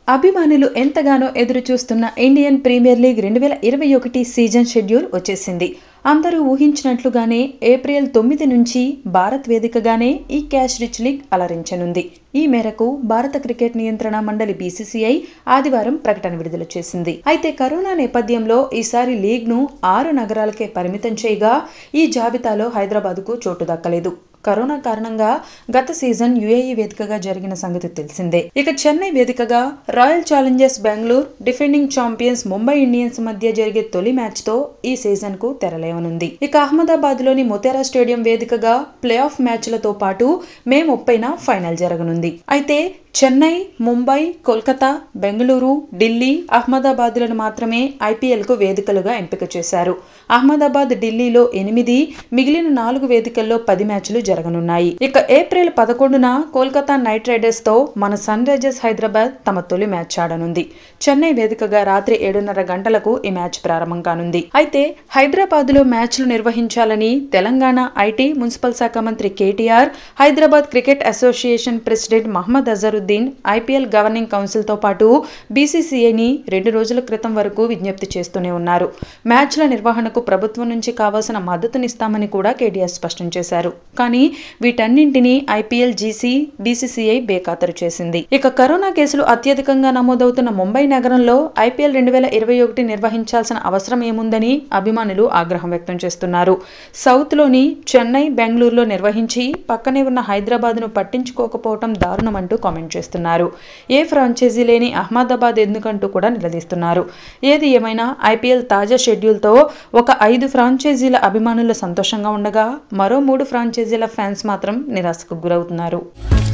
అభిమానులు ఎంతగానో ఎదురు చూస్తున్న ఇండియన్ ప్రీమియర్ లీగ్ రెండు వేల ఇరవై ఒకటి సీజన్ షెడ్యూల్ వచ్చేసింది అందరూ ఊహించినట్లుగానే ఏప్రిల్ తొమ్మిది నుంచి భారత్ వేదికగానే ఈ క్యాష్ రిచ్ లీగ్ అలరించనుంది ఈ మేరకు భారత క్రికెట్ నియంత్రణ మండలి బీసీసీఐ ఆదివారం ప్రకటన విడుదల చేసింది అయితే కరోనా నేపథ్యంలో ఈసారి లీగ్ను ఆరు నగరాలకే పరిమితం చేయగా ఈ జాబితాలో హైదరాబాద్కు చోటు దక్కలేదు కరోనా కారణంగా గత సీజన్ యుఏఈ వేదికగా జరిగిన సంగతి తెలిసిందే ఇక చెన్నై వేదికగా royal challengers Bengaluru defending champions Mumbai Indians మధ్య జరిగే తొలి మ్యాచ్ తో ఈ సీజన్ కు తెరలేవనుంది ఇక అహ్మదాబాద్ లోని మొతేరా స్టేడియం వేదికగా ప్లే ఆఫ్ మ్యాచ్లతో పాటు మే ముప్పైన ఫైనల్ జరగనుంది అయితే చెన్నై ముంబై కోల్కతా బెంగళూరు ఢిల్లీ అహ్మదాబాద్లను మాత్రమే ఐపీఎల్కు వేదికలుగా ఎంపిక చేశారు అహ్మదాబాద్ ఢిల్లీలో ఎనిమిది మిగిలిన నాలుగు వేదికల్లో పది మ్యాచ్లు జరగనున్నాయి ఇక ఏప్రిల్ పదకొండున కోల్కతా నైట్ రైడర్స్ తో మన సన్ రైజర్స్ హైదరాబాద్ తమ తొలి మ్యాచ్ ఆడనుంది చెన్నై వేదికగా రాత్రి ఏడున్నర గంటలకు ఈ మ్యాచ్ ప్రారంభం కానుంది అయితే హైదరాబాద్ లో మ్యాచ్లు నిర్వహించాలని తెలంగాణ ఐటీ మున్సిపల్ శాఖ మంత్రి KTR Hyderabad cricket association president Mohammad Azharuddin IPL governing council తో పాటు బీసీసీఐని రెండు రోజుల క్రితం వరకు విజ్ఞప్తి చేస్తూనే ఉన్నారు మ్యాచ్ల నిర్వహణకు ప్రభుత్వం నుంచి కావాల్సిన మద్దతునిస్తామని కూడా కేటీఆర్ స్పష్టం చేశారు కానీ వీటన్నింటినీ ఐపీఎల్ జీసీ బీసీసీఐ బేఖాతరు చేసింది ఇక కరోనా కేసులు అత్యధికంగా నమోదవుతున్న ముంబై నగరంలో ఐపీఎల్ రెండు వేల ఇరవై ఒకటి నిర్వహించాల్సిన అవసరం ఏముందని అభిమానులు ఆగ్రహం వ్యక్తం చేస్తున్నారు సౌత్లోని చెన్నై బెంగళూరులో నిర్వహించి పక్కనే ఉన్న హైదరాబాద్ను పట్టించుకోకపోవడం దారుణమంటూ కామెంట్ చేస్తున్నారు ఏ ఫ్రాంచైజీ లేని అహ్మదాబాద్ ఎందుకంటూ కూడా నిలదీస్తున్నారు ఏది ఏమైనా ఐపీఎల్ తాజా షెడ్యూల్తో ఒక ఐదు ఫ్రాంచైజీల అభిమానులు సంతోషంగా ఉండగా మరో మూడు ఫ్రాంచైజీల ఫ్యాన్స్ మాత్రం నిరాశకు గురవుతున్నారు